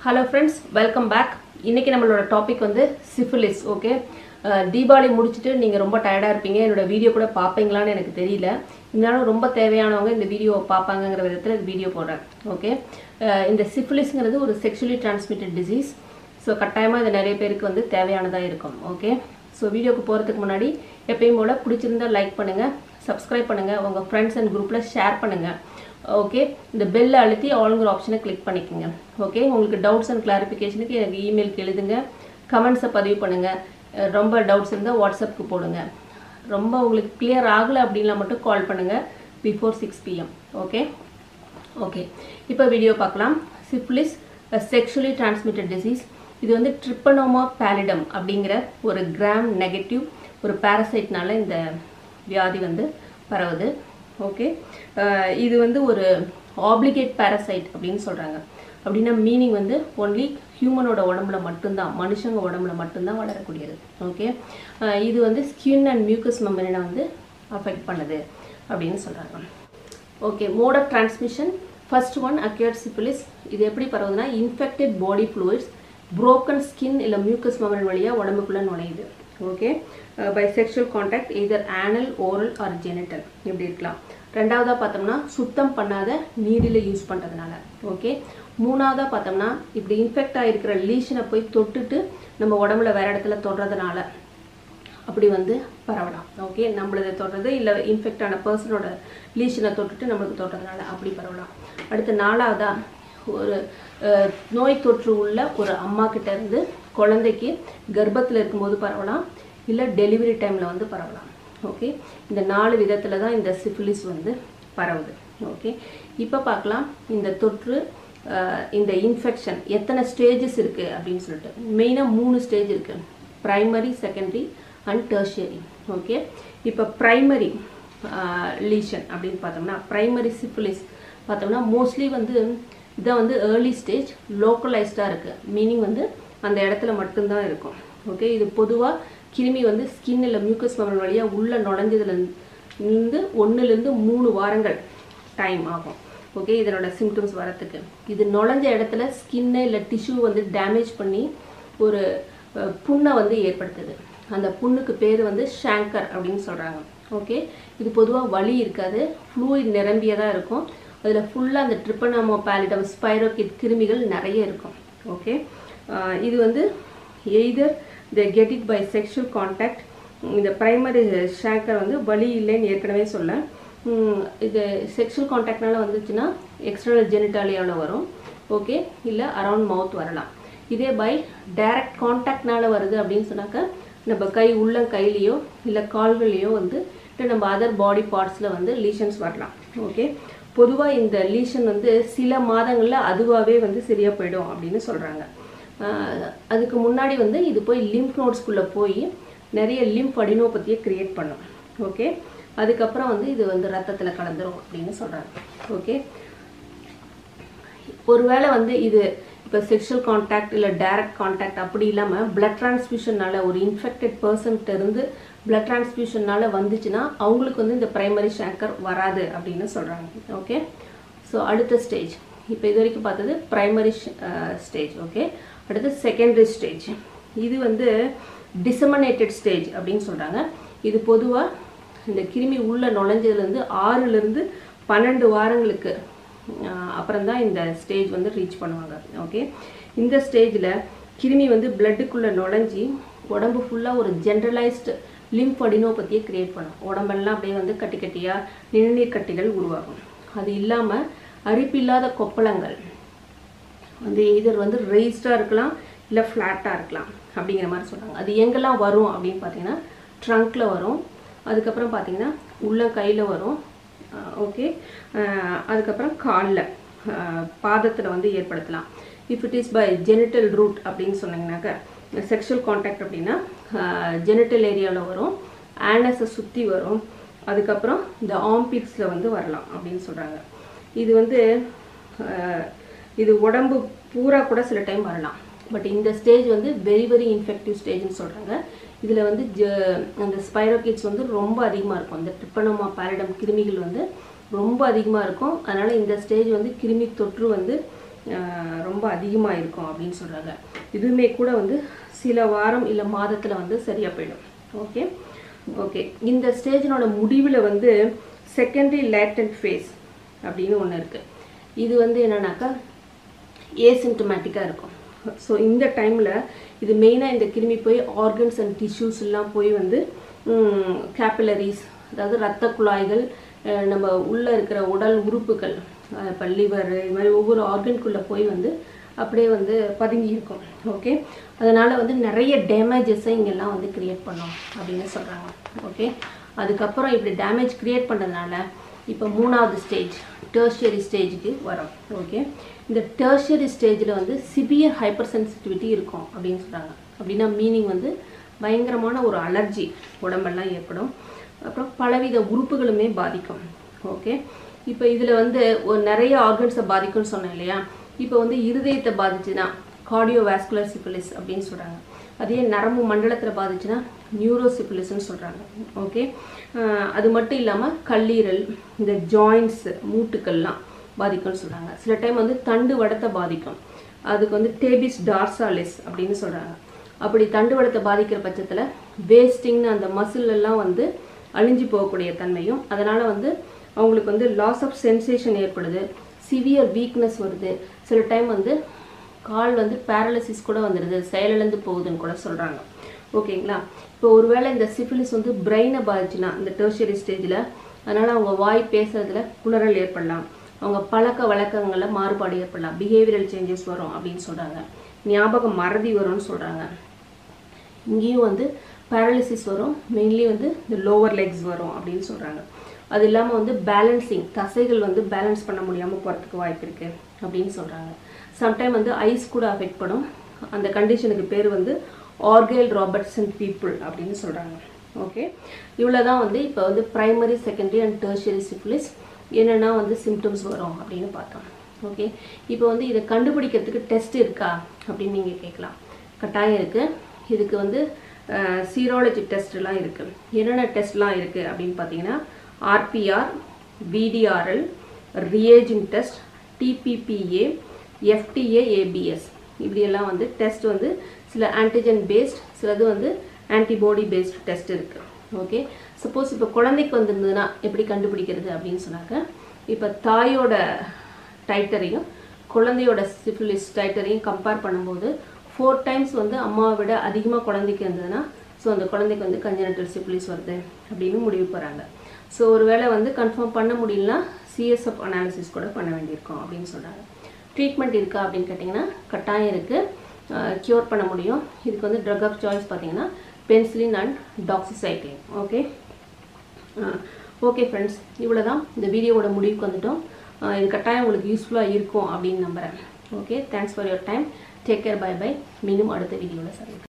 hello friends welcome back இன்னைக்கு நம்மளோட topic வந்து சிஃபிலிஸ் ஓகே தீபாவளி முடிச்சுட்டு நீங்கள் ரொம்ப டயர்டாக இருப்பீங்க என்னோட வீடியோ கூட பார்ப்பீங்களான்னு எனக்கு தெரியல இருந்தாலும் ரொம்ப தேவையானவங்க இந்த வீடியோ பார்ப்பாங்கங்கிற விதத்தில் இந்த வீடியோ போடுறேன் ஓகே இந்த சிஃபிலிஸ்ங்கிறது ஒரு செக்ஷுவலி டிரான்ஸ்மிட்டட் டிசீஸ் ஸோ கட்டாயமாக இது நிறைய பேருக்கு வந்து தேவையானதாக இருக்கும் ஓகே ஸோ வீடியோக்கு போகிறதுக்கு முன்னாடி எப்பயும் போல் பிடிச்சிருந்தா லைக் பண்ணுங்கள் சப்ஸ்கிரைப் பண்ணுங்கள் உங்கள் ஃப்ரெண்ட்ஸ் அண்ட் குரூப்பில் ஷேர் பண்ணுங்கள் ஓகே இந்த பெல்லை அழுத்தி ஆளுங்கிற ஆப்ஷனை கிளிக் பண்ணிக்கோங்க ஓகே உங்களுக்கு டவுட்ஸ் அண்ட் கிளாரிஃபிகேஷனுக்கு எனக்கு இமெயிலுக்கு எழுதுங்க கமெண்ட்ஸை பதிவு பண்ணுங்கள் அஹ் ரொம்ப டவுட்ஸ் இருந்தால் வாட்ஸ்அப்புக்கு போடுங்க ரொம்ப உங்களுக்கு கிளியர் ஆகலை அப்படின்னா மட்டும் கால் பண்ணுங்கள் before six PM okay okay இப்போ வீடியோ பார்க்கலாம் சிப்ளிஸ் செக்ஷுவலி டிரான்ஸ்மிட்டட் டிசீஸ் இது வந்து ட்ரிப்பனோமா பேலிடம் அப்படிங்கிற ஒரு கிராம் நெகட்டிவ் ஒரு பாரசைட்னால இந்த வியாதி வந்து பரவுது ஓகே இது வந்து ஒரு ஆப்ளிகேட் பாரசைட் அப்படின்னு சொல்கிறாங்க அப்படின்னா மீனிங் வந்து ஒன்லி ஹியூமனோட உடம்புல மட்டும்தான் மனுஷங்க உடம்புல மட்டும்தான் வளரக்கூடியது ஓகே இது வந்து ஸ்கின் அண்ட் மியூக்கஸ் மெம்பரினை வந்து அஃபெக்ட் பண்ணுது அப்படின்னு சொல்கிறாங்க okay mode of transmission first one acquired syphilis இது எப்படி பரவுதுன்னா infected body fluids broken skin இல்லை மியூக்கஸ் மெம்பரன் வழியாக உடம்புக்குள்ளே நுழையுது okay by sexual contact either anal oral or genital இப்படி இருக்கலாம் ரெண்டாவதாக பார்த்தோம்னா சுத்தம் பண்ணாத நீரில் யூஸ் பண்ணுறதுனால ஓகே மூணாவதாக பார்த்தோம்னா இப்படி இன்ஃபெக்ட் ஆகிருக்கிற லீஷனை போய் தொட்டுட்டு நம்ம உடம்புல வேற இடத்துல தொடுறதுனால அப்படி வந்து பரவலாம் ஓகே நம்மளது தொடுறது இல்லை இன்ஃபெக்ட் ஆன பர்சனோட லீஷனை தொட்டுட்டு நம்மளுக்கு தொடுறதுனால அப்படி பரவலாம் அடுத்து நாலாவதா ஒரு அஹ், நோய் தொற்று உள்ள ஒரு அம்மா கிட்ட இருந்து குழந்தைக்கு கர்ப்பத்தில் இருக்கும்போது பரவலாம் இல்லை டெலிவரி டைமில் வந்து பரவலாம் ஓகே இந்த நாலு விதத்தில் தான் இந்த சிஃபிலிஸ் வந்து பரவுது ஓகே இப்போ பார்க்கலாம் இந்த தொற்று அஹ், இந்த இன்ஃபெக்ஷன் எத்தனை ஸ்டேஜஸ் இருக்குது அப்படின்னு சொல்லிட்டு மெயினாக மூணு ஸ்டேஜ் இருக்குது primary secondary and tertiary okay இப்போ ப்ரைமரி லீஷன் அப்படின்னு பார்த்தோம்னா ப்ரைமரி சிஃபிலிஸ் பார்த்தோம்னா மோஸ்ட்லி வந்து இதான் வந்து ஏர்லி ஸ்டேஜ் லோக்கலைஸ்டாக இருக்குது மீனிங் வந்து அந்த இடத்துல மட்டும்தான் இருக்கும் ஓகே இது பொதுவாக கிருமி வந்து ஸ்கின் இல்லை மியூக்கஸ் மெம்பர் வழியாக உள்ள நுழைஞ்சதுலேருந்து ஒன்றுலேருந்து மூணு வாரங்கள் டைம் ஆகும் ஓகே இதனோட சிம்டம்ஸ் வரத்துக்கு இது நுழைஞ்ச இடத்துல ஸ்கின்னை இல்லை டிஷ்யூ வந்து டேமேஜ் பண்ணி ஒரு அஹ், புண்ணை வந்து ஏற்படுத்துது அந்த புண்ணுக்கு பேர் வந்து ஷாங்கர் அப்படின்னு சொல்கிறாங்க ஓகே இது பொதுவாக வலி இருக்காது ஃப்ளூயிட் நிரம்பியதாக இருக்கும் அதில் ஃபுல்லாக அந்த ட்ரிப்பனாமோ பேலிடம் ஸ்பைரோகிட் கிருமிகள் நிறைய இருக்கும் ஓகே இது வந்து either the get it by sexual contact இந்த பிரைமரி ஷாங்கர் வந்து வலி இல்லைன்னு ஏற்கனவே சொல்ல உம், இது செக்ஷுவல் காண்டாக்ட்னால வந்துச்சுன்னா எக்ஸ்டர்னல் ஜெனிட்டாலியாவில் வரும் ஓகே இல்லை அரவுண்ட் மவுத் வரலாம் இதே பை டைரக்ட் காண்டாக்ட்னால வருது அப்படின்னு சொன்னாக்க நம்ம கை உள்ள கையிலையோ இல்லை கால்கள்லையோ வந்து இல்லை நம்ம அதர் பாடி பார்ட்ஸில் வந்து லீஷன்ஸ் வரலாம் ஓகே பொதுவாக இந்த லீஷன் வந்து சில மாதங்களில் அதுவாகவே வந்து சரியாக போயிடும் அப்படின்னு சொல்கிறாங்க அதுக்கு முன்னாடி வந்து இது போய் லிம்ப் நோட்ஸ்குள்ளே போய் நிறைய லிம்ப் அடினோபத்தியை கிரியேட் பண்ணும் ஓகே அதுக்கப்புறம் வந்து இது வந்து ரத்தத்தில் கலந்துரும் அப்படின்னு சொல்கிறாங்க ஓகே ஒருவேளை வந்து இது இப்போ செக்ஷுவல் காண்டாக்ட் இல்லை டைரக்ட் காண்டாக்ட் அப்படி இல்லாமல் பிளட் டிரான்ஸ்ஃபியூஷனால ஒரு இன்ஃபெக்டட் பர்சன்கிட்ட இருந்து பிளட் டிரான்ஸ்ஃபியூஷனால வந்துச்சுன்னா அவங்களுக்கு வந்து இந்த பிரைமரி ஷேங்கர் வராது அப்படின்னு சொல்கிறாங்க ஓகே ஸோ அடுத்த ஸ்டேஜ் இப்போ இது வரைக்கும் பார்த்தது பிரைமரி ஸ்டேஜ் ஓகே அடுத்து செகண்டரி ஸ்டேஜ் இது வந்து டிசமனேட்டட் ஸ்டேஜ் அப்படின்னு சொல்கிறாங்க இது பொதுவாக இந்த கிருமி உள்ள நுழைஞ்சதுலேருந்து ஆறுலேருந்து பன்னெண்டு வாரங்களுக்கு அப்புறம் தான் இந்த ஸ்டேஜ் வந்து ரீச் பண்ணுவாங்க ஓகே இந்த ஸ்டேஜில் கிருமி வந்து பிளட்டுக்குள்ளே நுழைஞ்சி உடம்பு ஃபுல்லாக ஒரு ஜென்ரலைஸ்டு லிம்ப் அடினோபத்தியை கிரியேட் பண்ணும் உடம்பெல்லாம் அப்படியே வந்து கட்டி கட்டியாக நிணநீர் கட்டிகள் உருவாகும் அது இல்லாமல் அரிப்பில்லாத கொப்பளங்கள் வந்து இதர் வந்து ரெய்ஸ்டாக இருக்கலாம் இல்லை ஃப்ளாட்டாக இருக்கலாம் அப்படிங்கிற மாதிரி சொல்கிறாங்க அது எங்கெல்லாம் வரும் அப்படின்னு பார்த்தீங்கன்னா ட்ரங்க்கில் வரும் அதுக்கப்புறம் பார்த்தீங்கன்னா உள்ள கையில் வரும் ஓகே அதுக்கப்புறம் காலில் பாதத்தில் வந்து ஏற்படுத்தலாம் if it is by genital route அப்படின்னு சொன்னீங்கன்னாக்க செக்ஷுவல் காண்டாக்ட் அப்படின்னா ஜெனிட்டல் ஏரியாவில் வரும் ஆனஸை சுற்றி வரும் அதுக்கப்புறம் இந்த ஆம்பிட்ஸில் வந்து வரலாம் அப்படின்னு சொல்கிறாங்க இது வந்து அஹ், இது உடம்பு பூரா கூட சில டைம் வரலாம் பட் இந்த ஸ்டேஜ் வந்து வெரி வெரி இன்ஃபெக்டிவ் ஸ்டேஜ்னு சொல்கிறாங்க இதில் வந்து ஜ அந்த ஸ்பைரோகிட்ஸ் வந்து ரொம்ப அதிகமாக இருக்கும் இந்த ட்ரிப்பனோமா பாரிடம் கிருமிகள் வந்து ரொம்ப அதிகமாக இருக்கும் அதனால் இந்த ஸ்டேஜ் வந்து கிருமி தொற்று வந்து அஹ், ரொம்ப அதிகமாக இருக்கும் அப்படின்னு சொல்கிறாங்க இதுவுமே கூட வந்து சில வாரம் இல்லை மாதத்தில் வந்து சரியாக போயிடும் ஓகே ஓகே இந்த ஸ்டேஜினோட முடிவில் வந்து செகண்டரி லேட்டன்ட் ஃபேஸ் அப்படின்னு ஒன்று இருக்குது இது வந்து என்னன்னாக்கா ஏசிம்டமேட்டிக்காக இருக்கும் ஸோ இந்த டைமில் இது மெயினாக இந்த கிருமி போய் ஆர்கன்ஸ் அண்ட் டிஷ்யூஸ் எல்லாம் போய் வந்து கேபிலரிஸ் அதாவது இரத்த குழாய்கள் அஹ் நம்ம உள்ளே இருக்கிற உடல் உறுப்புகள் இப்போ லிவர் இது மாதிரி ஒவ்வொரு ஆர்கனுக்குள்ளே போய் வந்து அப்படியே வந்து பதுங்கி இருக்கும் ஓகே அதனால் வந்து நிறைய டேமேஜஸை இங்கெல்லாம் வந்து கிரியேட் பண்ணோம் அப்படின்னு சொல்கிறாங்க ஓகே அதுக்கப்புறம் இப்படி டேமேஜ் கிரியேட் பண்ணதுனால இப்போ மூணாவது ஸ்டேஜ் டெர்ஷியரி ஸ்டேஜுக்கு வரோம் ஓகே இந்த டெர்ஷியரி ஸ்டேஜில் வந்து சிவியர் ஹைப்பர் சென்சிட்டிவிட்டி இருக்கும் அப்படின்னு சொல்கிறாங்க அப்படின்னா மீனிங் வந்து பயங்கரமான ஒரு அலர்ஜி உடம்பெல்லாம் ஏற்படும் அப்புறம் பலவித உறுப்புகளுமே பாதிக்கும் ஓகே இப்போ இதில் வந்து ஒரு நிறைய ஆர்கன்ஸை பாதிக்கும்னு சொன்னேன் இல்லையா இப்போ வந்து இருதயத்தை பாதிச்சுன்னா கார்டியோவாஸ்குலர் சிபிலிஸ் அப்படின்னு சொல்கிறாங்க அதே நரம்பு மண்டலத்தில் பாதிச்சுன்னா நியூரோசிபிலிஸ்ன்னு சொல்கிறாங்க ஓகே அது மட்டும் இல்லாமல் கல்லீரல் இந்த ஜாயின்ஸ் மூட்டுக்கள்லாம் பாதிக்கும்னு சொல்கிறாங்க சில டைம் வந்து தண்டு வடத்தை பாதிக்கும் அதுக்கு வந்து டேபிஸ் டார்சாலிஸ் அப்படின்னு சொல்கிறாங்க அப்படி தண்டு வடத்தை பாதிக்கிற பட்சத்தில் வேஸ்டிங்னு அந்த மசில் எல்லாம் வந்து அழிஞ்சு போகக்கூடிய தன்மையும் அதனால் வந்து அவங்களுக்கு வந்து லாஸ் ஆஃப் சென்சேஷன் ஏற்படுது சிவியர் வீக்னஸ் வருது சில டைம் வந்து கால் வந்து பேரலிசிஸ் கூட வந்துடுது செயலிழந்து போகுதுன்னு கூட சொல்கிறாங்க ஓகேங்களா இப்போ ஒருவேளை இந்த சிஃபிலிஸ் வந்து பிரெயினை பாதிச்சுன்னா இந்த டெர்ஷரி ஸ்டேஜில் அதனால் அவங்க வாய் பேசுறதுல குளறல் ஏற்படலாம் அவங்க பழக்க வழக்கங்களில் மாறுபாடு ஏற்படலாம் பிஹேவியரல் சேஞ்சஸ் வரும் அப்படின்னு சொல்கிறாங்க ஞாபகம் மறதி வரும்னு சொல்கிறாங்க இங்கேயும் வந்து பேரலிசிஸ் வரும் மெயின்லி வந்து இந்த லோவர் லெக்ஸ் வரும் அப்படின்னு சொல்கிறாங்க அது இல்லாமல் வந்து பேலன்சிங் தசைகள் வந்து பேலன்ஸ் பண்ண முடியாமல் போகிறதுக்கு வாய்ப்பு இருக்குது அப்படின்னு சொல்கிறாங்க சம்டைம் வந்து ஐஸ் கூட அஃபெக்ட் பண்ணும் அந்த கண்டிஷனுக்கு பேர் வந்து ஆர்கேல் ராபர்ட்சன் பீப்புள் அப்படின்னு சொல்கிறாங்க ஓகே இவ்வளோ தான் வந்து இப்போ வந்து primary secondary and tertiary syphilis என்னென்னா வந்து சிம்டம்ஸ் வரும் அப்படின்னு பார்த்தோம் ஓகே இப்போ வந்து இதை கண்டுபிடிக்கிறதுக்கு டெஸ்ட் இருக்கா அப்படின்னு நீங்கள் கேட்கலாம் கட்டாயம் இருக்குது இதுக்கு வந்து சீரோலஜி டெஸ்ட்லாம் இருக்குது என்னென்ன டெஸ்ட்லாம் இருக்குது அப்படின்னு பார்த்தீங்கன்னா RPR VDRL reagin test TPPA FTA ABS இப்படியெல்லாம் வந்து டெஸ்ட் வந்து சில ஆன்டிஜன் பேஸ்ட் சிலது வந்து ஆன்டிபாடி பேஸ்ட் டெஸ்ட் இருக்குது ஓகே சப்போஸ் இப்போ குழந்தைக்கு வந்திருந்ததுன்னா எப்படி கண்டுபிடிக்கிறது அப்படின்னு சொன்னாக்க இப்போ தாயோட டைட்டரையும் குழந்தையோட சிஃபிலிஸ் டைட்டரையும் கம்பேர் பண்ணும்போது ஃபோர் டைம்ஸ் வந்து அம்மாவை விட அதிகமாக குழந்தைக்கு இருந்ததுன்னா ஸோ அந்த குழந்தைக்கு வந்து கஞ்சனட்டல் சிஃபிலிஸ் வருது அப்படின்னு முடிவு போகிறாங்க ஸோ ஒருவேளை வந்து கன்ஃபார்ம் பண்ண முடியலனா சிஎஸ்எஃப் அனாலிசிஸ் கூட பண்ண வேண்டியிருக்கும் அப்படின்னு சொல்கிறாங்க ட்ரீட்மெண்ட் இருக்கா அப்படின்னு கேட்டிங்கன்னா கட்டாயம் இருக்குது க்யூர் பண்ண முடியும் இதுக்கு வந்து ட்ரக் ஆஃப் சாய்ஸ் பார்த்தீங்கன்னா penicillin and doxycycline okay okay friends இவ்வளோ தான் இந்த வீடியோவோட முடிவுக்கு வந்துட்டோம் அஹ் இது கட்டாயம் உங்களுக்கு யூஸ்ஃபுல்லாக இருக்கும் அப்படின்னு நம்புகிறேன் okay thanks for your time take care bye bye மீண்டும் அடுத்த வீடியோவில் சந்திக்கிறேன்